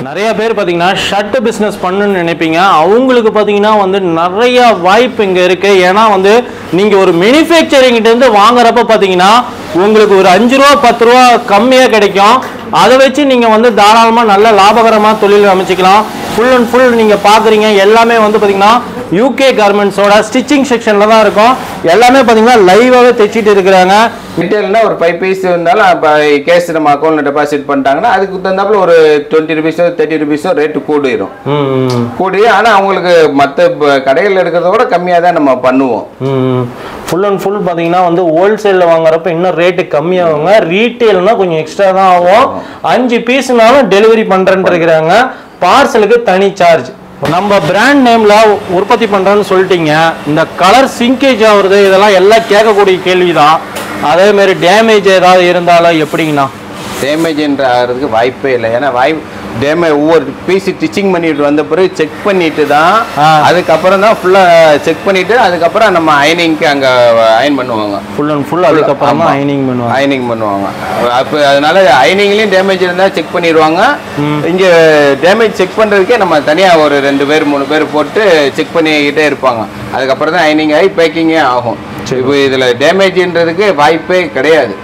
நிறைய பேர் பார்த்தீங்கன்னா ஷர்ட் பிஸ்னஸ் பண்ணணும்னு நினைப்பீங்க அவங்களுக்கு பார்த்தீங்கன்னா வந்து நிறைய வாய்ப்பு இங்கே இருக்கு ஏன்னா வந்து நீங்கள் ஒரு manufacturing கிட்ட இருந்து வாங்குறப்ப பார்த்தீங்கன்னா உங்களுக்கு ஒரு அஞ்சு ரூபா பத்து ரூபா கம்மியாக கிடைக்கும் அதை வச்சு நீங்கள் வந்து தாராளமாக நல்ல லாபகரமாக தொழில் அமைச்சிக்கலாம் ஃபுல் அண்ட் ஃபுல் நீங்கள் பார்க்குறீங்க எல்லாமே வந்து பார்த்தீங்கன்னா யூகே கார்மெண்ட்ஸோட ஸ்டிச்சிங் செக்ஷனில் தான் இருக்கும் எல்லாமே பார்த்தீங்கன்னா லைவாகவே தைச்சிட்டு இருக்கிறாங்க ரிட்டேல்னா ஒரு ஃபைவ் பீஸ் இருந்தாலும் இப்போ கேஸ் நம்ம அக்கௌண்ட்ல டெபாசிட் பண்ணிட்டாங்கன்னா அதுக்கு தகுந்தாப்புல ஒரு டுவெண்ட்டி ருபீஸோ தேர்ட்டி ருபீஸோ ரேட்டு கூடிரும் ம் கூடி ஆனால் அவங்களுக்கு மற்ற கடைகளில் எடுக்கிறத விட கம்மியாக தான் நம்ம பண்ணுவோம் ஃபுல் அண்ட் ஃபுல் பார்த்தீங்கன்னா வந்து ஹோல்சேலில் வாங்குறப்ப இன்னும் ரேட்டு கம்மியாகுங்க ரீட்டெயில்னா கொஞ்சம் எக்ஸ்ட்ரா தான் ஆகும் அஞ்சு பீஸ்னாலும் டெலிவரி பண்ணுறேன்னு இருக்கிறாங்க பார்சலுக்கு தனி சார்ஜ் நம்ம பிராண்ட் நேம்ல உற்பத்தி பண்றோம்னு சொல்லிட்டீங்க இந்த கலர் சிங்கேஜ் ஆகுறது இதெல்லாம் எல்லாம் கேட்கக்கூடிய கேள்விதான் அதே மாதிரி டேமேஜ் ஏதாவது இருந்தாலும் எப்படிங்கண்ணா டேமேஜ் என்ற ஆகிறதுக்கு வாய்ப்பே இல்லை ஏன்னா வாய் டேமேஜ் ஒவ்வொரு பீஸ் ஸ்டிச்சிங் பண்ணிட்டு வந்த பிறகு செக் பண்ணிட்டு தான் ஆ. அதுக்கப்புறம் தான் ஃபுல்லாக செக் பண்ணிட்டு அதுக்கப்புறம் நம்ம அயனிங்க்கு அங்கே அயன் பண்ணுவாங்க ஃபுல் அண்ட் ஃபுல் அதுக்கப்புறமா ஆமா. அயனிங் பண்ணுவாங்க அயனிங் பண்ணுவாங்க அப்போ அதனால அயனிங்லேயும் டேமேஜ் இருந்தால் செக் பண்ணிடுவாங்க இங்கே டேமேஜ் செக் பண்ணுறதுக்கே நம்ம தனியாக ஒரு ரெண்டு பேர் மூணு பேர் போட்டு செக் பண்ணிக்கிட்டே இருப்பாங்க அதுக்கப்புறம் தான் அயனிங் ஆகி பேக்கிங்கே ஆகும் இப்போ இதில் டேமேஜ்ன்றதுக்கு வாய்ப்பே கிடையாது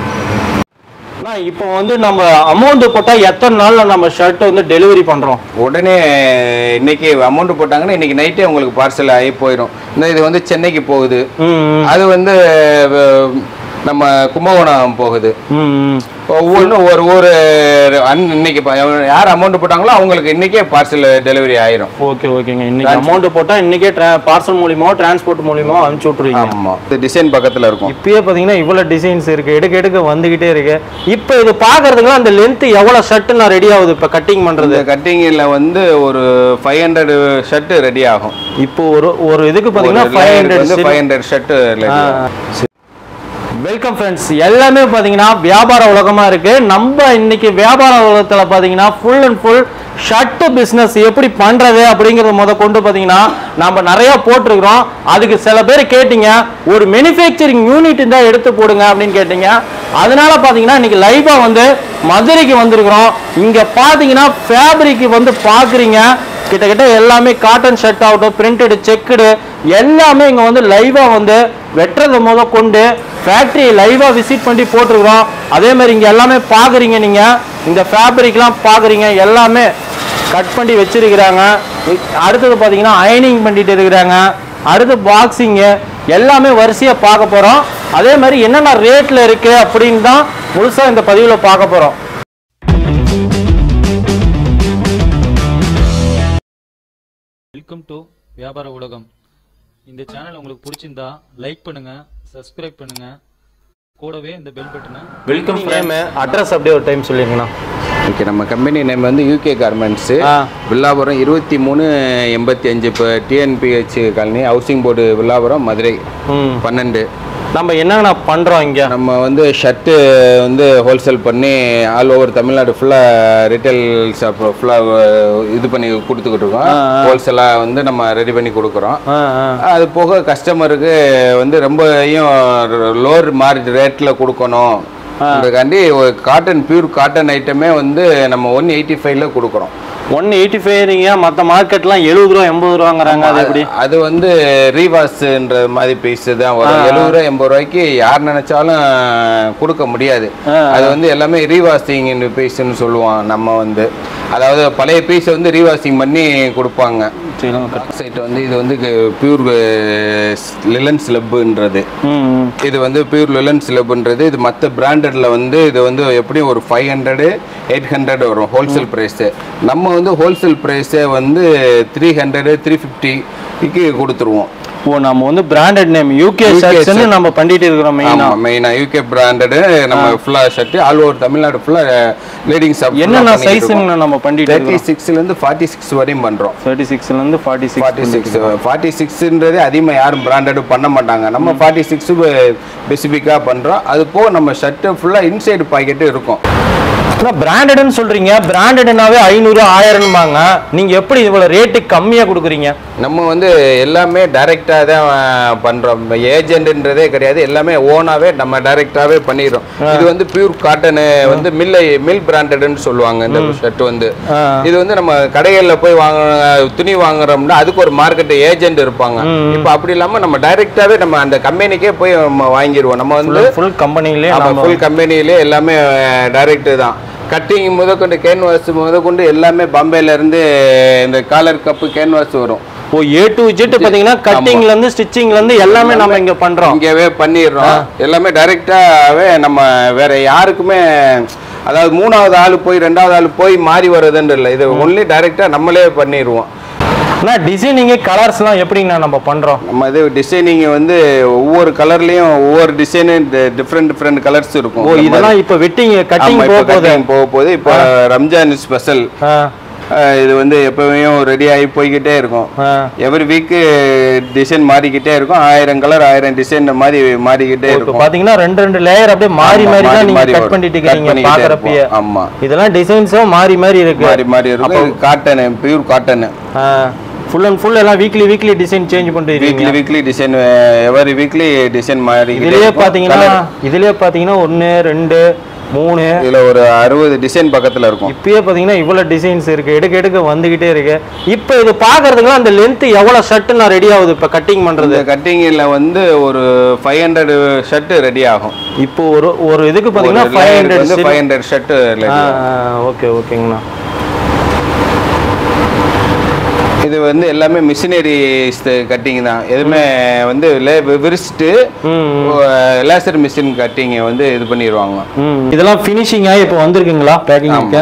அண்ணா, இப்போ வந்து நம்ம அமௌண்ட் போட்டா எத்தனை நாள்ல நம்ம ஷர்ட் வந்து டெலிவரி பண்றோம் உடனே இன்னைக்கு அமௌண்ட் போட்டாங்கன்னா இன்னைக்கு நைட்டே உங்களுக்கு பார்சல் ஆகி போயிடும் இந்த இது வந்து சென்னைக்கு போகுது ம், ம், அது வந்து அஹ், நம்ம கும்பகோணம் போகுது ம், ம். ஒவ்வொன்றும் ஒரு ஒரு அன் இன்னைக்கு ப- யார் அமௌண்ட் போட்டாங்களோ அவங்களுக்கு இன்னைக்கே பார்சல் டெலிவரி ஆயிரும் ஓகே ஓகேங்க இன்னைக்கு அமௌண்ட் போட்டா இன்னைக்கே பார்சல் மூலியமா டிரான்ஸ்போர்ட் மூலியமா அனுப்பிச்சு விட்டுருவீங்க ஆமா இது டிசைன் பக்கத்துல இருக்கும் இப்பயே பாத்தீங்கன்னா இவ்வளவு டிசைன்ஸ் இருக்கு எடுக்க எடுக்க வந்துகிட்டே இருக்கு இப்போ இது பாக்குறதுக்குலாம் அந்த லென்த் எவ்வளவு ஷர்ட் நான் ரெடி ஆகுது இப்ப கட்டிங் பண்றது இந்த கட்டிங்கில் வந்து ஒரு ஃபைவ் ஹண்ட்ரட் ஷர்ட் ரெடி ஆகும் இப்போ ஒரு ஒரு இதுக்கு பாத்தீங்கன்னா ஃபைவ் வந்து hundred five hundred shirt welcome friends எல்லாமே பார்த்தீங்கன்னா வியாபார உலகமா இருக்கு நம்ம இன்னைக்கு வியாபார உலகத்துல பார்த்தீங்கன்னா full and full shirt business எப்படி பண்றது அப்படிங்கறத முத கொண்டு பார்த்தீங்கன்னா நம்ம நிறைய போட்டிருக்கிறோம் அதுக்கு சில பேர் கேட்டீங்க ஒரு மேனுஃபேக்சரிங் யூனிட் இருந்தா எடுத்து போடுங்க அப்படின்னு கேட்டீங்க அதனால பார்த்தீங்கன்னா இன்னைக்கு லைவா வந்து மதுரைக்கு வந்திருக்கிறோம் இங்க பார்த்தீங்கன்னா ஃபேப்ரிக் வந்து பாக்குறீங்க கிட்டத்தட்ட எல்லாமே காட்டன் ஷர்ட் ஆகட்டும் பிரிண்டடு செக்குடு எல்லாமே இங்க வந்து லைவா வந்து வெட்டுறதை முத கொண்டு ஃபேக்டரி லைவா விசிட் பண்ணி போட்டிருக்கிறோம் அதே மாதிரி இங்க எல்லாமே பாக்குறீங்க நீங்க இந்த ஃபேப்ரிக்லாம் பாக்குறீங்க எல்லாமே கட் பண்ணி வச்சிருக்கிறாங்க இ- அடுத்தது பாத்தீங்கன்னா அயனிங் பண்ணிட்டு இருக்கிறாங்க அடுத்து பாக்ஸிங்கு எல்லாமே வரிசையா பார்க்க போறோம் அதே மாதிரி என்னென்ன ரேட்ல இருக்கு அப்படின்னு தான் முழுசா இந்த பதிவுல பார்க்க போறோம் வெல்கம் டு வியாபார உலகம் இந்த சேனல் உங்களுக்கு பிடிச்சிருந்தா லைக் பண்ணுங்க சப்ஸ்கிரைப் பண்ணுங்க கூடவே இந்த பெல் பட்டனை வெல்கம் நேம் அட்ரஸ் அப்படியே ஒரு டைம் சொல்லிருங்கண்ணா ஓகே நம்ம கம்பெனி நேம் வந்து யூகே கார்மெண்ட்ஸு ஆ. வில்லாபுரம் இருபத்தி மூணு எண்பத்தி அஞ்சு இப்போ TNPH colony housing board Villapuram Madurai ம் பன்னெண்டு நம்ம என்னங்கண்ணா பண்றோம் இங்க நம்ம வந்து ஷர்ட்டு வந்து ஹோல்சேல் பண்ணி ஆல் ஓவர் தமிழ்நாடு ஃபுல்லாக ரீட்டைல் ஷாப் ஃபுல்லாக இது பண்ணி கொடுத்துக்கிட்டு இருக்கோம் ஹோல்சேலாக வந்து நம்ம ரெடி பண்ணி கொடுக்குறோம் ஆ, ஆ. அது போக கஸ்டமருக்கு வந்து ரொம்பையும் லோர் மார்ஜ் ரேட்டில் கொடுக்கணும் அதுக்காண்டி ஒரு காட்டன் பியூர் காட்டன் ஐட்டமே வந்து நம்ம ஒன் எயிட்டி ஃபைவ்ல கொடுக்குறோம் ஒன் எயிட்டி ஃபைவ்ங்க மற்ற மார்க்கெட்லாம் எழுபது ரூபா எண்பது ரூபாங்கிறாங்க அது எப்படி அது வந்து ரீவாஸ்ன்ற மாதிரி பீஸ் தான் வரும் எழுபது ரூபா எண்பது ரூபாய்க்கு யார் நினைச்சாலும் கொடுக்க முடியாது அது வந்து எல்லாமே ரீவாஷிங் பீஸ்ன்னு சொல்லுவோம் நம்ம வந்து அதாவது பழைய பீஸை வந்து ரீவாஷிங் பண்ணி கொடுப்பாங்க சைட் வந்து இது வந்து பியூர் லிலன் ஸ்லப்புன்றது ம் ம். இது வந்து பியூர் லிலன் ஸ்லப்புன்றது இது மற்ற பிராண்டட்ல வந்து இது வந்து எப்படியும் ஒரு ஃபைவ் ஹண்ட்ரடு எயிட் ஹண்ட்ரட் வரும் ஹோல்சேல் ப்ரைஸு நம்ம வந்து ஹோல்சேல் ப்ரைஸே வந்து த்ரீ ஹண்ட்ரடு த்ரீ ஃபிஃப்டிக்கு கொடுத்துருவோம் ஓ நம்ம வந்து பிராண்டட் நேம் யூகே UK ஷர்ட்ஸ்னு நம்ம பண்ணிட்டு இருக்கிறோம் மெயினா ஆமாம் மெயினாக யூகே பிராண்டடு நம்ம ஃபுல்லாக ஷர்ட்டு ஆல் ஓவர் தமிழ்நாடு ஃபுல்லாக லேடிங் ஷாப் என்னென்ன சைஸுங்க நம்ம பண்ணிட்டு தேர்ட்டி இருக்கோம் சிக்ஸ்லேருந்து ஃபார்ட்டி சிக்ஸ் வரையும் பண்ணுறோம் தேர்ட்டி சிக்ஸ்ல இருந்து forty forty six six forty சிக்ஸ்ன்றதே அதிகமாக யாரும் பிராண்டடு பண்ண மாட்டாங்க நம்ம ஃபார்ட்டி சிக்ஸ் ஸ்பெசிஃபிக்காக பண்ணுறோம் அது போக நம்ம ஷர்ட்டு ஃபுல்லாக இன்சைடு பாக்கெட்டு இருக்கும் பிராண்டட்னு சொல்றீங்க பிராண்டட்னாவே ஐநூறு ஆயிரம்பாங்க நீங்க எப்படி இவ்வளவு ரேட்டு கம்மியா கொடுக்குறீங்க நம்ம வந்து எல்லாமே டைரெக்டாக தான் அஹ், பண்றோம் ஏஜென்ட்ன்றதே கிடையாது எல்லாமே ஓனாவே நம்ம டைரெக்டாவே பண்ணிடுறோம் இது வந்து பியூர் காட்டனு வந்து மில்லை மில் பிராண்டட்னு சொல்லுவாங்க இந்த ஷர்ட் வந்து ஆ. இது வந்து நம்ம கடைகளில் போய் வாங்க துணி வாங்குறோம்னா அதுக்கு ஒரு மார்க்கெட் ஏஜென்ட் இருப்பாங்க இப்போ அப்படி இல்லாம நம்ம டைரெக்டாவே நம்ம அந்த கம்பெனிக்கே போய் நம்ம வாங்கிடுவோம் நம்ம வந்து ஃபுல் கம்பெனிலே ஆமா ஃபுல் கம்பெனிலே எல்லாமே டைரக்ட் தான் கட்டிங் முதற்கொண்டு கேன்வாஸ் முதற்கொண்டு எல்லாமே பாம்பேல இருந்து இந்த காலர் கப்பு கேன்வாஸ் வரும் ஓ ஏ டு ஜெட் பாத்தீங்கன்னா கட்டிங்ல இருந்து ஸ்டிச்சிங்ல இருந்து எல்லாமே நம்ம இங்க பண்றோம் இங்கவே பண்ணிடுறோம் எல்லாமே டைரக்டாவே நம்ம வேற யாருக்குமே அதாவது மூணாவது ஆள் போய் ரெண்டாவது ஆள் போய் மாறி வர்றதுன்னு இல்லை இது ஒன்லி டைரக்டா நம்மளே பண்ணிடுவோம் ஆனா டிசைனிங் கலர்ஸ்லாம் எப்படிங்கண்ணா நம்ம பண்றோம் நம்ம இது டிசைனிங் வந்து ஒவ்வொரு கலர்லயும் ஒவ்வொரு டிசைனு டிஃப்ரெண்ட் டிஃப்ரெண்ட் கலர்ஸ் இருக்கும் ஓ இதெல்லாம் இப்ப வெட்டிங் கட்டிங் ஆமா, போக இப்ப போகுது cutting போக போகுது இப்போ ரம்ஜான் ஸ்பெஷல் ஆ, இது வந்து எப்பவும் ரெடி ஆகி போய்கிட்டே இருக்கும் ஆ. எவ்ரி வீக்கு டிசைன் மாறிக்கிட்டே இருக்கும் ஆயிரம் கலர் ஆயிரம் டிசைன் மாதிரி மாறிக்கிட்டே இப்ப இருக்கும் பாத்தீங்கன்னா ரெண்டு ரெண்டு லேயர் அப்படியே மாறி ஆமா, மாறி தான் மாறி நீங்க மாறி கட் வரும். பண்ணிட்டு Cut இருக்கீங்க பண்ணிக்கிட்டே பாக்குறப்பயே இருப்போம். ஆமா. இதெல்லாம் டிசைன்ஸும் மாறி மாறி இருக்கு மாறி மாறி இருக்கும் cotton pure cotton full and full எல்லாம் வீக்லி வீக்லி டிசைன் சேஞ்ச் பண்ணிட்டு இருக்கீங்க weekly weekly design every weekly design மாறிக்கிட்டே இதுலயே இருக்கும். பாத்தீங்கன்னா Colour. இதுலயே பாத்தீங்கன்னா ஒன்னு ரெண்டு மூணு இதுல ஒரு அறுபது டிசைன் பக்கத்துல இருக்கும் இப்பயே பாத்தீங்கன்னா இவ்வளவு டிசைன்ஸ் இருக்கு எடுக்க எடுக்க வந்துகிட்டே இருக்கு இப்போ இது பாக்குறதுக்குலாம் அந்த லென்த் எவ்வளவு ஷர்ட் நான் ரெடி ஆகுது இப்ப கட்டிங் பண்றது இந்த கட்டிங்கில் வந்து ஒரு ஃபைவ் ஹண்ட்ரட் ஷர்ட் ரெடி ஆகும் இப்போ ஒரு ஒரு இதுக்கு பாத்தீங்கன்னா ஒரு ஃபைவ் layer க்கு ஹண்ட்ரட் வந்து ஃபைவ் ஹண்ட்ரட் ஷர்ட் ஓகே ஓகேங்கண்ணா இது வந்து எல்லாமே மிஷினரி கட்டிங் தான் எதுவுமே வந்து லே- விரிச்சிட்டு லேசர் மிஷின் கட்டிங் வந்து இது பண்ணிடுவாங்க ம் இதெல்லாம் ஃபினிஷிங் ஆகி இப்போ வந்திருக்குங்களா பேக்கிங்க்கு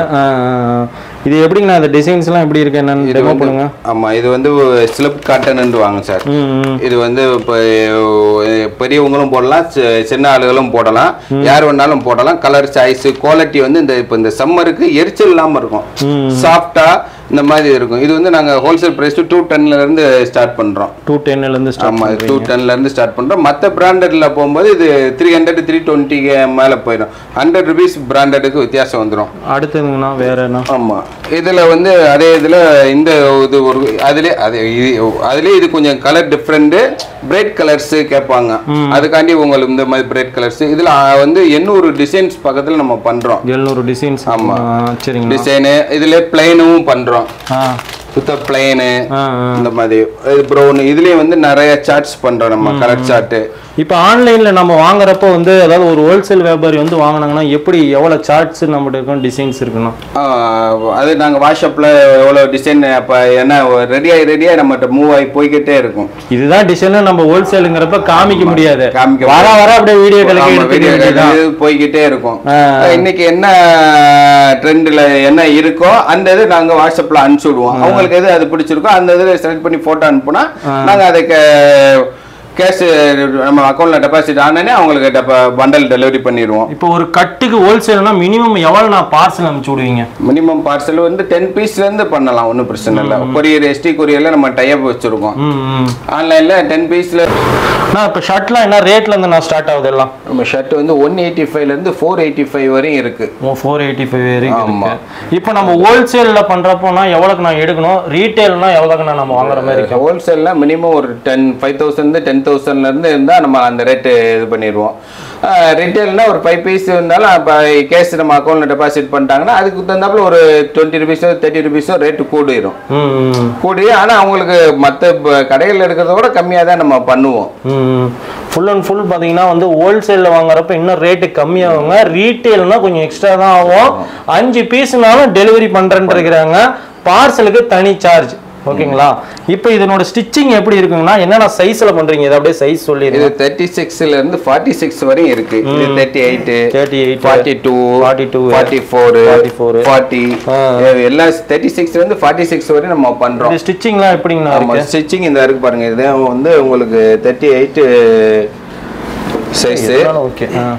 இது எப்படிங்கண்ணா இந்த டிசைன்ஸ்லாம் எப்படி இருக்கு என்னன்னு இது டெமோ வந்து பண்ணுங்க ஆமா இது வந்து ஸ்லிப் காட்டன் வாங்க சார் ம் ம் இது வந்து இப்போ பெரியவங்களும் போடலாம் சி- சின்ன ஆளுகளும் போடலாம் யார் வேணாலும் போடலாம் கலர் சாய்ஸ் குவாலிட்டி வந்து இந்த இப்போ இந்த சம்மருக்கு எரிச்சல் இல்லாம இருக்கும் சாஃப்டா இந்த மாதிரி இருக்கும் இது வந்து நாங்க ஹோல்சேல் பிரைஸ் டூ டென்ல இருந்து ஸ்டார்ட் பண்றோம் டூ டென்லேருந்து ஸ்டார்ட் ஆமா டூ டென்ல இருந்து ஸ்டார்ட் பண்றோம் மத்த பிராண்டட்ல போகும்போது இது த்ரீ ஹண்ட்ரட் த்ரீ டுவெண்ட்டிக்கு மேல போயிடும் ஹண்ட்ரட் ருபீஸ் பிராண்டடுக்கு வித்தியாசம் வந்துடும் அடுத்ததுங்கண்ணா வேற என்ன ஆமா இதுல வந்து அதே இதுல இந்த இது ஒரு அதுலயே அது இது- அதுலயே இது கொஞ்சம் கலர் டிஃப்ரெண்ட் பிரைட் கலர்ஸ் கேட்பாங்க அதுக்காண்டி உங்களுக்கு இந்த மாதிரி பிரைட் கலர்ஸ் இதுல ஆ, வந்து எண்ணூறு டிசைன்ஸ் பக்கத்துல நம்ம பண்றோம் எழுநூறு டிசைன்ஸ் ஆமா. சரிங்கண்ணா டிசைனு இதுல பிளைனும் பண்றோம் ஆ சுத்த பிளைனு ஆ ஆ. இந்த மாதிரி இது ப்ரௌன் இதுலயே வந்து நிறைய சார்ட்ஸ் பண்றோம் நம்ம கலர் சார்ட் இப்போ ஆன்லைன்ல நம்ம வாங்குறப்போ வந்து அதாவது ஒரு ஹோல்சேல் வியாபாரி வந்து வாங்கினாங்கன்னா எப்படி எவ்வளவு சார்ட்ஸ் நம்மகிட்ட இருக்கும் டிசைன்ஸ் இருக்கணும் அது நாங்க வாட்ஸ்அப்ல எவ்வளவு டிசைன் அப்ப என்ன ரெடியாகி ரெடியாகி நம்மகிட்ட மூவ் ஆகி போய்கிட்டே இருக்கும் இதுதான் டிசைன் நம்ம ஹோல்சேலுங்கிறப்ப காமிக்க முடியாது காமிக்க வர வர அப்படியே வீடியோ ஆமா, கலக்கி video எடுத்து இது போய்கிட்டே இருக்கும் ஆ. இன்னைக்கு என்ன ட்ரெண்ட்ல என்ன இருக்கோ அந்த இது நாங்க வாட்ஸ்அப்ல அனுப்பிச்சு விடுவோம் அவங்களுக்கு எது அது பிடிச்சிருக்கோ அந்த இதுல செலக்ட் பண்ணி போட்டோ அனுப்புனா நாங்க அதை கேஷ் நம்ம அக்கௌண்ட்ல டெபாசிட் ஆனே அவங்களுக்கு பண்டல் டெலிவரி பண்ணிடுவோம் இப்போ ஒரு கட்டுக்கு ஹோல்சேல்னா மினிமம் எவ்வளவு நான் பார்சல் அனுப்பிச்சு விடுவீங்க மினிமம் பார்சல் வந்து டென் பீஸ்ல இருந்து பண்ணலாம் ஒன்றும் பிரச்சனை இல்லை கொரியர் எஸ்டி கொரியர்ல நம்ம டைப் வச்சிருக்கோம் ம் ம் ஆன்லைன்ல டென் பீஸ்ல நான் இப்போ ஷர்ட்லாம் என்ன ரேட்ல இருந்து நான் ஸ்டார்ட் ஆகுது எல்லாம் நம்ம ஷர்ட் வந்து ஒன் எயிட்டி ஃபைவ்ல இருந்து ஃபோர் எயிட்டி ஃபைவ் வரையும் இருக்கு ஃபோர் எயிட்டி ஃபைவ் வரைக்கும் ஆமா. இருக்கு இப்போ நம்ம ஹோல்சேல்ல பண்றப்போனா எவ்வளவுக்கு நான் எடுக்கணும் ரீட்டைல்னா எவ்வளவுக்கு நான் நம்ம வாங்குற மாதிரி இருக்கும் ஹோல்சேல்ல மினிமம் ஒரு டென் ஃபைவ் தௌசண்ட் டென் தௌசண்ட்ல இருந்து இருந்தா நம்ம அந்த ரேட்டு இது பண்ணிடுவோம் ரிட்டேல்னா ஒரு ஃபைவ் பீஸ் இருந்தாலும் இப்போ கேஷ் நம்ம அக்கௌண்ட்ல டெபாசிட் பண்ணிட்டாங்கன்னா அதுக்கு தகுந்தாப்புல ஒரு டுவெண்ட்டி ருபீஸோ தேர்ட்டி ருபீஸோ ரேட்டு கூடிரும் ம் ம் கூடி ஆனா அவங்களுக்கு மற்ற கடைகளில் இருக்கிறத விட கம்மியாக தான் நம்ம பண்ணுவோம் ஃபுல் அண்ட் ஃபுல் பார்த்தீங்கன்னா வந்து ஹோல்சேலில் வாங்குறப்ப இன்னும் ரேட்டு கம்மியாகுங்க ரீட்டெயில்னா கொஞ்சம் எக்ஸ்ட்ரா தான் ஆகும் அஞ்சு பீஸ்னாலும் டெலிவரி பண்ணுறேன்னு இருக்கிறாங்க பார்சலுக்கு தனி சார்ஜ் ஓகேங்களா இப்போ இதனோட ஸ்டிச்சிங் எப்படி இருக்குங்கன்னா என்னென்ன சைஸில் பண்ணுறீங்க இதை அப்படியே சைஸ் இது சொல்லிடுங்க தேர்ட்டி சிக்ஸ்ல இருந்து ஃபார்ட்டி சிக்ஸ் வரையும் இருக்கு இது thirty eight thirty eight forty two 42, forty four 44, forty எல்லா தேர்ட்டி சிக்ஸ்ல இருந்து ஃபார்ட்டி சிக்ஸ் வரையும் நம்ம பண்றோம் இந்த ஸ்டிச்சிங்லாம் எப்படிங்கண்ணா ஆமா இருக்கு ஸ்டிச்சிங் இந்த இருக்கு பாருங்க இது வந்து உங்களுக்கு தேர்ட்டி எயிட் சைஸ் ஓகே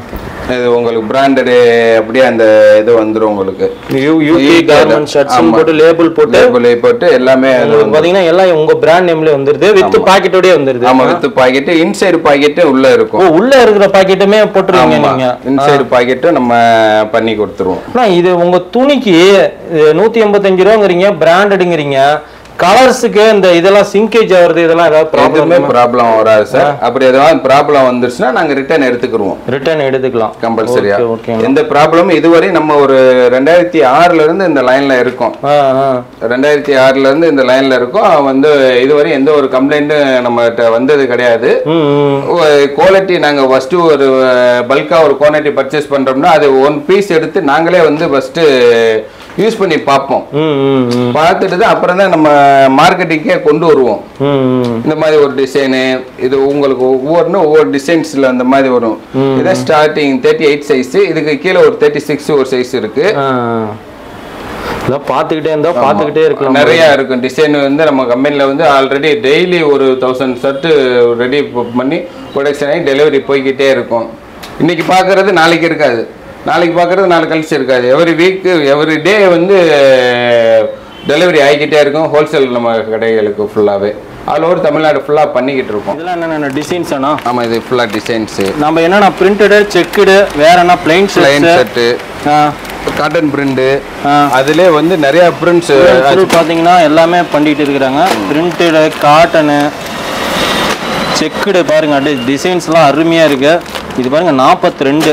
இது உங்களுக்கு பிராண்டடு அப்படியே அந்த இது வந்துரும் உங்களுக்கு யூகே UK கார்மெண்ட் ஷர்ட்ஸ் ஆமா. போட்டு லேபிள் போட்டு லேபிள் போட்டு எல்லாமே அது உங்களுக்கு வந்து- பாத்தீங்கன்னா எல்லாம் உங்க பிராண்ட் நேம்ல வந்துருது வித் பாக்கெட்டோடய வந்துருது ஆமா வித் பாக்கெட் இன்சைடு பாக்கெட் உள்ள ஓ இருக்கும் உள்ள இருக்கிற பாக்கெட்டுமே போட்டுருவீங்க நீங்க இன்சைடு பாக்கெட் நம்ம பண்ணி கொடுத்துருவோம் அண்ணா, இது உங்க துணிக்கு இது நூத்தி எண்பத்தஞ்சு ரூபாங்கிறீங்க பிராண்டடுங்கிறீங்க கலர்ஸுக்கு இந்த இதெல்லாம் சிங்கேஜ் ஆகுறது இதெல்லாம் ஏதாவது எதுவுமே ப்ராப்ளம் ப்ராப்ளம் வராது சார் அப்படி ஏதாவது ப்ராப்ளம் வந்துருச்சுன்னா நாங்க ரிட்டர்ன் எடுத்துக்கிருவோம் ரிட்டர்ன் எடுத்துக்கலாம் கம்பல்சரியா ஓகே ஓகே எந்த ப்ராப்ளமும் இதுவரை நம்ம ஒரு ரெண்டாயிரத்தி ஆறுல இருந்து இந்த லைன்ல இருக்கோம் ஆ ஆ ரெண்டாயிரத்தி ஆறுல இருந்து இந்த லைன்ல இருக்கோம் வந்து இதுவரை எந்த ஒரு கம்ப்ளைண்ட்டும் நம்மகிட்ட வந்தது கிடையாது ம் ம் குவாலிட்டி நாங்க ஃபர்ஸ்ட் ஒரு பல்கா ஒரு குவாலிட்டி பர்ச்சேஸ் பண்றோம்னா அது ஒன் பீஸ் எடுத்து நாங்களே வந்து ஃபர்ஸ்ட் யூஸ் பண்ணி பார்ப்போம் ம் ம் ம் பார்த்துட்டு தான் அப்புறம் தான் நம்ம மார்க்கெட்டிங்கே கொண்டு வருவோம் ம் ம் இந்த மாதிரி ஒரு டிசைனு இது உங்களுக்கு ஒவ்வொன்றும் ஒவ்வொரு டிசைன்ஸ்ல அந்த மாதிரி வரும் இதான் ஸ்டார்டிங் தேர்ட்டி எயிட் சைஸ் இதுக்கு கீழே ஒரு தேர்ட்டி சிக்ஸ் ஒரு சைஸ் இருக்கு ஆ இதான் பார்த்துக்கிட்டே இருந்தா பார்த்துக்கிட்டே இருக்கலாம் நிறைய இருக்கும் டிசைன் வந்து நம்ம கம்பெனில வந்து ஆல்ரெடி டெய்லி ஒரு தௌசண்ட் ஷர்ட் ரெடி பண்ணி ப்ரொடக்ஷன் ஆகி டெலிவரி போய்கிட்டே இருக்கும் இன்னைக்கு பார்க்கறது நாளைக்கு இருக்காது நாளைக்கு பார்க்கறது நாளை கழிச்சு இருக்காது எவ்ரி வீக் எவ்ரி டே வந்து டெலிவரி ஆகிக்கிட்டே இருக்கும் ஹோல்சேல் நம்ம கடைகளுக்கு ஃபுல்லாகவே ஆல் ஓவர் தமிழ்நாடு ஃபுல்லாக பண்ணிக்கிட்டு இருக்கோம் இதெல்லாம் என்னென்ன டிசைன்ஸ் அண்ணா ஆமாம் இது ஃபுல்லாக டிசைன்ஸு நம்ம என்னென்ன பிரிண்டடு செக்குடு வேற என்ன பிளைன் லைன் ஷர்ட்ஸ் ஷர்ட்டு ஆ காட்டன் பிரிண்டு ஆ. அதிலே வந்து நிறைய பிரிண்ட்ஸ் ஃபுல் பார்த்தீங்கன்னா எல்லாமே பண்ணிட்டு இருக்கிறாங்க பிரிண்டடு காட்டனு செக்குடு பாருங்க அப்படியே டிசைன்ஸ்லாம் அருமையாக இருக்கு இது பாருங்க நாற்பத்தி ரெண்டு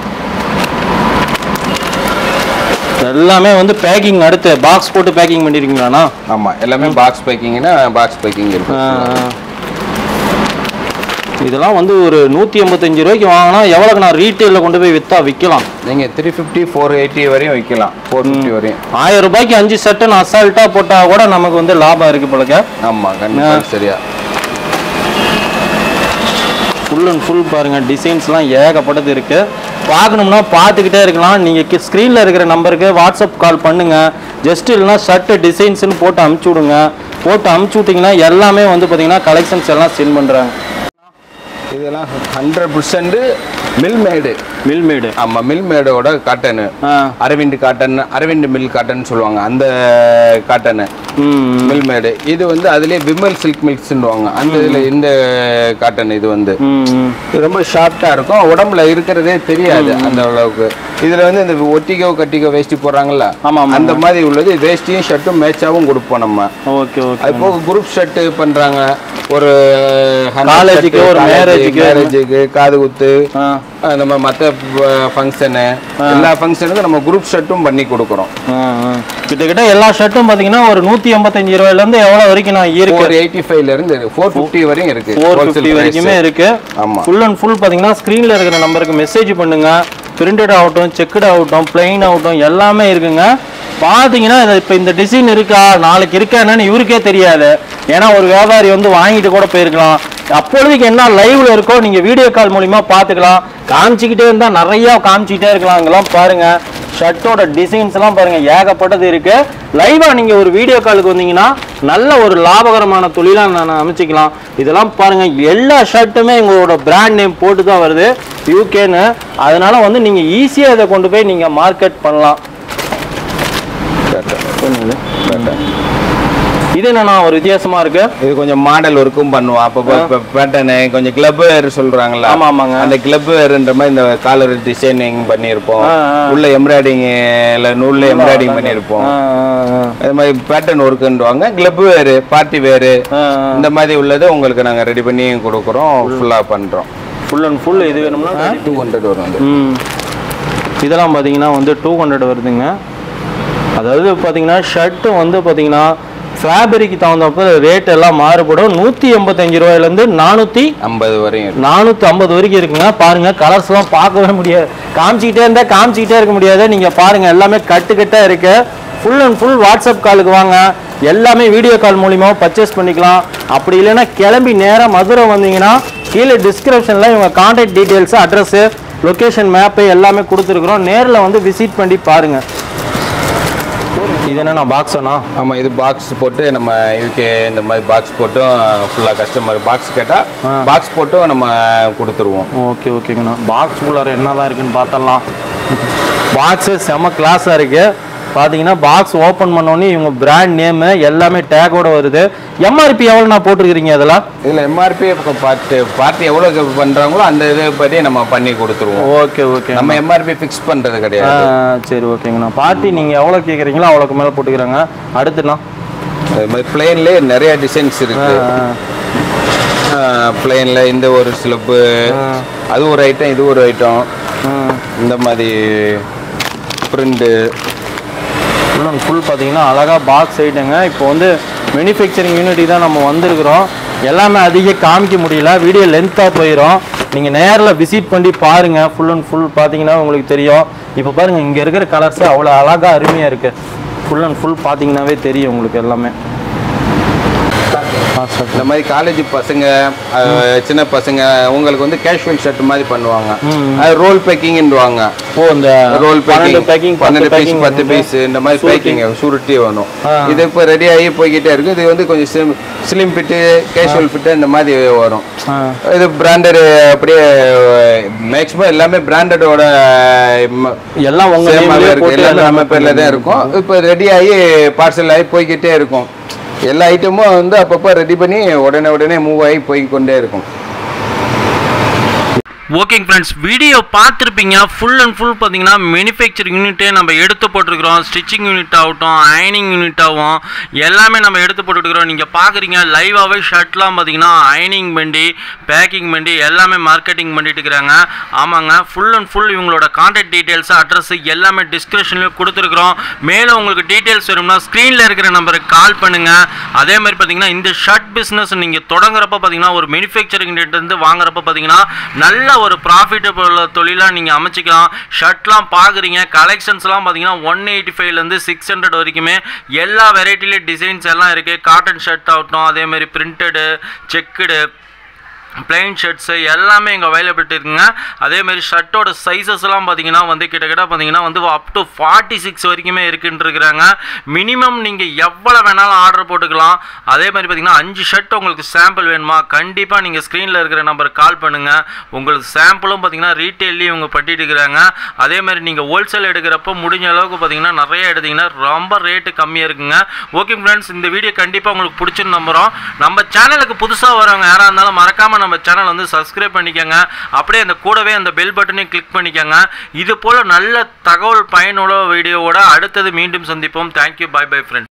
எல்லாமே வந்து பேக்கிங் அடுத்து பாக்ஸ் போட்டு பேக்கிங் பண்ணிருக்கீங்களாண்ணா ஆமாம் எல்லாமே பாக்ஸ் பேக்கிங்னா பாக்ஸ் பேக்கிங் இருக்கு ஆ, ஆ. இதெல்லாம் வந்து ஒரு நூற்றி எண்பத்தஞ்சு ரூபாய்க்கு வாங்கினா எவ்வளோக்கு நான் ரீட்டெயிலில் கொண்டு போய் விற்றா விற்கலாம் நீங்கள் த்ரீ ஃபிஃப்டி ஃபோர் எயிட்டி வரையும் விற்கலாம் ஃபோர் ஃபிஃப்டி வரையும் ஆயிரம் ரூபாய்க்கு அஞ்சு சட்டன் அசால்ட்டாக போட்டால் கூட நமக்கு வந்து லாபம் இருக்குது போலக்க ஆமாம் கண்டிப்பாக சரியா ஃபுல் அண்ட் ஃபுல் பாருங்க டிசைன்ஸ்லாம் ஏகப்பட்டது இருக்கு பார்க்கணும்னா பார்த்துக்கிட்டே இருக்கலாம் நீங்கள் ஸ்க்ரீனில் இருக்கிற நம்பருக்கு வாட்ஸ்அப் கால் பண்ணுங்க ஜஸ்ட் இல்லைனா ஷர்ட் டிசைன்ஸ்னு போட்டு அமுச்சு விடுங்க போட்டு அமுச்சு விட்டிங்கன்னா எல்லாமே வந்து பார்த்தீங்கன்னா கலெக்ஷன்ஸ் எல்லாம் சென்ட் பண்ணுறாங்க இதெல்லாம் hundred percent mill made mill made ஆமாம் மில் மேடோட காட்டனு ஆ Arvind cotton Arvind mill cotton சொல்லுவாங்க அந்த காட்டனு ம் மில் மேடு இது வந்து அதுலேயே விமல் சில்க் மில்க்ஸ்ன்னுவாங்க அந்த இதில் இந்த காட்டன் இது வந்து ம் ம் இது ரொம்ப ஷார்ட்டாக இருக்கும் உடம்புல இருக்கிறதே தெரியாது அந்த அளவுக்கு இதில் வந்து இந்த ஒட்டிக்கோ கட்டிக்கோ வேஷ்டி போடுறாங்கல்ல ஆமா, ஆமா. அந்த மாதிரி உள்ளது வேஷ்டியும் ஷர்ட்டும் மேட்சாகவும் கொடுப்போம் நம்ம ஓகே ஓகே அது போக குரூப் ஷர்ட் பண்றாங்க ஒரு காலேஜுக்கு, ஒரு marriage-க்கு. மேரேஜுக்கு காது குத்து ஆ அஹ் நம்ம மற்ற ஃபங்க்ஷனு எல்லா ஃபங்க்ஷனுக்கும் நம்ம குரூப் ஷர்ட்டும் பண்ணி கொடுக்குறோம் ஆ, ஆ. கிட்டத்தட்ட எல்லா ஷர்ட்டும் பார்த்தீங்கன்னா ஒரு நூற்றி எண்பத்தஞ்சு ரூபாயிலேருந்து எவ்வளோ வரைக்கும் நான் இருக்கு ஃபோர் எயிட்டி ஃபைவ்ல இருந்து ஃபோர் ஃபிஃப்டி வரையும் இருக்கு ஃபோர் Wholesale ஃபிஃப்டி price. வரைக்குமே இருக்கு ஆமா ஃபுல் அண்ட் ஃபுல் பார்த்தீங்கன்னா ஸ்க்ரீனில் இருக்கிற நம்பருக்கு மெசேஜ் பண்ணுங்க பிரிண்டட் ஆகட்டும் செக்குடு ஆகட்டும் பிளெயின் ஆகட்டும் எல்லாமே இருக்குங்க பார்த்தீங்கன்னா இப்போ இந்த டிசைன் இருக்கா நாளைக்கு இருக்கா என்னன்னு இவருக்கே தெரியாது ஏன்னா ஒரு வியாபாரி வந்து வாங்கிட்டு கூட போயிருக்கலாம் அப்பொழுதுக்கு என்ன லைவ்ல இருக்கோ நீங்க வீடியோ கால் மூலியமா பார்த்துக்கலாம் காமிச்சிக்கிட்டே இருந்தா நிறைய காமிச்சிக்கிட்டே இருக்கலாம் அங்கெல்லாம் பாருங்க ஷர்ட்டோட டிசைன்ஸ் எல்லாம் பாருங்க ஏகப்பட்டது இருக்கு லைவா நீங்க ஒரு வீடியோ காலுக்கு வந்தீங்கன்னா நல்ல ஒரு லாபகரமான தொழிலா நான் அமைச்சிக்கலாம் இதெல்லாம் பாருங்க எல்லா ஷர்ட்டுமே எங்களோட பிராண்ட் நேம் போட்டு தான் வருது யூகேன்னு அதனால வந்து நீங்க ஈஸியா இதை கொண்டு போய் நீங்க மார்க்கெட் பண்ணலாம் இது என்னன்னா ஒரு வித்தியாசமா இருக்கு இது கொஞ்சம் மாடல் ஒர்க்கும் பண்ணுவோம் அப்போ பேட்டர்னு கொஞ்சம் கிளப் வேர் சொல்றாங்கல்ல ஆமா ஆமாங்க அந்த கிளப் வேர்ன்ற மாதிரி இந்த காலர் டிசைனிங் பண்ணியிருப்போம் ஆ, ஆ. உள்ள எம்ப்ராய்டிங்ல நூல்ல எம்ப்ராய்டிங் பண்ணியிருப்போம் ஆ, ஆ, அது மாதிரி பேட்டர்ன் ஒர்க்குன்றாங்க கிளப் வேறு பார்ட்டி வேறு ஆ, ஆ. இந்த மாதிரி உள்ளது உங்களுக்கு நாங்கள் ரெடி பண்ணி கொடுக்குறோம் ஃபுல்லாக பண்ணுறோம் ஃபுல் அண்ட் ஃபுல் இது வேணும்னா டூ ஹண்ட்ரட் வரும் அது ம் இதெல்லாம் பார்த்தீங்கன்னா வந்து டூ ஹண்ட்ரட் வருதுங்க அதாவது பார்த்தீங்கன்னா ஷர்ட்டு வந்து பார்த்தீங்கன்னா ஃபேப்ரிக்கு தகுந்தப்ப ரேட் எல்லாம் மாறுபடும் நூற்றி எண்பத்தஞ்சு ரூபாயிலேருந்து நானூற்றி ஐம்பது வரையும் இருக்கு நானூற்றி ஐம்பது வரைக்கும் இருக்குங்க பாருங்க கலர்ஸ்லாம் பார்க்கவே முடியாது காமிச்சிக்கிட்டே இருந்தால் காமிச்சிக்கிட்டே இருக்க முடியாது நீங்கள் பாருங்க எல்லாமே கட்டு கட்டாக இருக்கு ஃபுல் அண்ட் ஃபுல் வாட்ஸ்அப் காலுக்கு வாங்க எல்லாமே வீடியோ கால் மூலியமாக பர்ச்சேஸ் பண்ணிக்கலாம் அப்படி இல்லைன்னா கிளம்பி நேராக மதுரை வந்தீங்கன்னா கீழே டிஸ்கிரிப்ஷனில் இவங்க contact details address location map எல்லாமே கொடுத்துருக்குறோம் நேரில் வந்து விசிட் பண்ணி பாருங்கள் இது என்னண்ணா பாக்ஸ் அண்ணா ஆமா இது பாக்ஸ் போட்டு நம்ம இதுக்கு இந்த மாதிரி பாக்ஸ் போட்டும் ஃபுல்லா கஸ்டமர் பாக்ஸ் கேட்டா பாக்ஸ் போட்டும் நம்ம கொடுத்துருவோம் ஓகே ஓகேங்கண்ணா பாக்ஸ் உள்ளார என்னதான் இருக்குன்னு பார்த்தலாம் பாக்ஸு செம கிளாஸாக இருக்கு பார்த்தீங்கன்னா பாக்ஸ் ஓப்பன் பண்ணோன்னே இவங்க பிராண்ட் நேமு எல்லாமே டேக்கோட வருது எம்ஆர்பி எவ்வளோண்ணா போட்டிருக்கிறீங்க அதெல்லாம் இதுல எம்ஆர்பி பார்ட்டி பார்ட்டி எவ்வளவு பண்றாங்களோ அந்த இது படி நம்ம பண்ணி கொடுத்துருவோம் ஓகே ஓகே நம்ம எம்ஆர்பி ஃபிக்ஸ் பண்றது கிடையாது சரி ஓகேங்கண்ணா பார்ட்டி நீங்கள் எவ்வளோ கேட்குறீங்களோ அவ்வளோக்கு மேலே போட்டுக்கிறாங்க அடுத்துண்ணா அது மாதிரி பிளேன்லேயே நிறைய டிசைன்ஸ் இருக்கு பிளேன்ல இந்த ஒரு ஸ்லிப்பு அது ஒரு ஐட்டம் இது ஒரு ஐட்டம் இந்த மாதிரி பிரிண்டு ஃபுல் அண்ட் ஃபுல் பார்த்தீங்கன்னா அழகாக பாக்ஸ் ஐட்டங்க இப்போ வந்து மேனுஃபேக்சரிங் யூனிட்டி தான் நம்ம வந்திருக்கிறோம் எல்லாமே அதிக காமிக்க முடியல வீடியோ லென்த்தாக போயிடும் நீங்கள் நேரில் விசிட் பண்ணி பாருங்கள் ஃபுல் அண்ட் ஃபுல் பார்த்தீங்கன்னா உங்களுக்கு தெரியும் இப்போ பாருங்கள் இங்கே இருக்கிற கலர்ஸே அவ்வளோ அழகாக அருமையாக இருக்குது ஃபுல் அண்ட் ஃபுல் பார்த்தீங்கன்னாவே தெரியும் உங்களுக்கு எல்லாமே ஆ சார் இந்த மாதிரி காலேஜ் பசங்க அஹ், சின்ன பசங்க உங்களுக்கு வந்து கேஷுவல் ஷர்ட் மாதிரி பண்ணுவாங்க அது ரோல் பேக்கிங்ன்னுவாங்க ஓ இந்த ரோல் பன்னெண்டு பேக்கிங் பேக்கிங் பன்னெண்டு பீஸ் பத்து பீஸ் இந்த மாதிரி பேக்கிங் சுருட்டி வரும் இது இப்போ ரெடி ஆகி போய்கிட்டே இருக்கு இது வந்து கொஞ்சம் slim slim fit casual fit இந்த மாதிரி வரும் இது பிராண்டட் அப்படியே மேக்ஸிமம் எல்லாமே பிராண்டடோட எல்லாம் உங்க சேமாவே நேம்லயே இருக்கு போட்டு எல்லாமே எல்லாமே நம்ம பேர்ல தான் இருக்கும் இப்போ ரெடி ஆகி பார்சல் ஆகி போய்கிட்டே இருக்கும் எல்லா ஐட்டமும் வந்து அப்பப்போ ரெடி பண்ணி உடனே உடனே மூவ் ஆகி போய் கொண்டே இருக்கும் ஓகேங்க ஃப்ரெண்ட்ஸ் வீடியோ பார்த்துருப்பீங்க ஃபுல் அண்ட் ஃபுல் பார்த்தீங்கன்னா மேனுஃபேக்சரிங் யூனிட்டே நம்ம எடுத்து போட்டிருக்கிறோம் ஸ்டிச்சிங் யூனிட் ஆகட்டும் அயனிங் யூனிட் ஆகும் எல்லாமே நம்ம எடுத்து போட்டுருக்கிறோம் நீங்கள் பார்க்குறீங்க லைவாகவே ஷர்ட்லாம் பார்த்தீங்கன்னா அயனிங் பண்ணி பேக்கிங் பண்ணி எல்லாமே மார்க்கெட்டிங் பண்ணிட்டு இருக்கிறாங்க ஆமாங்க ஃபுல் அண்ட் ஃபுல் இவங்களோட கான்டாக்ட் டீட்டெயில்ஸ் அட்ரஸ் எல்லாமே டிஸ்கிரிப்ஷன்லேயும் கொடுத்துருக்குறோம் மேலும் உங்களுக்கு டீட்டெயில்ஸ் வேணும்னா ஸ்க்ரீனில் இருக்கிற நம்பருக்கு கால் பண்ணுங்கள் அதே மாதிரி பார்த்தீங்கன்னா இந்த ஷர்ட் பிஸ்னஸ் நீங்கள் தொடங்குறப்ப பார்த்தீங்கன்னா ஒரு மேனுஃபேக்சரிங் இருந்து வாங்குறப்ப பார்த்தீங்கன்னா நல்ல ஒரு ப்ராஃபிட்டபிள் தொழிலாக நீங்கள் அமைச்சிக்கலாம் ஷர்ட்லாம் பார்க்குறீங்க கலெக்ஷன்ஸ்லாம் பார்த்தீங்கன்னா ஒன் எயிட்டி ஃபைவ்லேருந்து சிக்ஸ் ஹண்ட்ரட் வரைக்குமே எல்லா வெரைட்டிலையும் டிசைன்ஸ் எல்லாம் இருக்குது காட்டன் ஷர்ட் ஆகட்டும் அதே மாதிரி பிரிண்டடு செக்குடு பிளைன் ஷர்ட்ஸு எல்லாமே இங்கே அவைலபிலிட்டி இருக்குங்க அதே மாதிரி ஷர்ட்டோட சைஸஸ்லாம் பார்த்தீங்கன்னா வந்து கிட்டத்தட்ட பார்த்தீங்கன்னா வந்து அப் டு ஃபார்ட்டி சிக்ஸ் வரைக்குமே இருக்குன்ட்டுருக்குறாங்க மினிமம் நீங்கள் எவ்வளோ வேணாலும் ஆர்டர் போட்டுக்கலாம் அதே மாதிரி பார்த்தீங்கன்னா அஞ்சு ஷர்ட் உங்களுக்கு சாம்பிள் வேணுமா கண்டிப்பாக நீங்கள் ஸ்க்ரீனில் இருக்கிற நம்பருக்கு கால் பண்ணுங்கள் உங்களுக்கு சாம்பிளும் பார்த்தீங்கன்னா ரீட்டெயிலையும் இவங்க பண்ணிட்டு இருக்கிறாங்க அதே மாதிரி நீங்கள் ஹோல்சேல் எடுக்கிறப்போ முடிஞ்ச அளவுக்கு பார்த்தீங்கன்னா நிறைய எடுத்தீங்கன்னா ரொம்ப ரேட்டு கம்மியாக இருக்குங்க ஓகே ஃப்ரெண்ட்ஸ் இந்த வீடியோ கண்டிப்பாக உங்களுக்கு பிடிச்சுன்னு நம்புகிறோம் நம்ம சேனலுக்கு புதுசாக வரவங்க யாராக இருந்தாலும் மறக்காமல் நம்ம சேனல் வந்து சப்ஸ்கிரைப் பண்ணிக்கோங்க அப்படியே அந்த கூடவே அந்த பெல் பட்டனையும் கிளிக் பண்ணிக்கோங்க இது போல் நல்ல தகவல் பயனுள்ள வீடியோவோட அடுத்தது மீண்டும் சந்திப்போம் தேங்க்யூ பை பை ஃப்ரெண்ட்ஸ்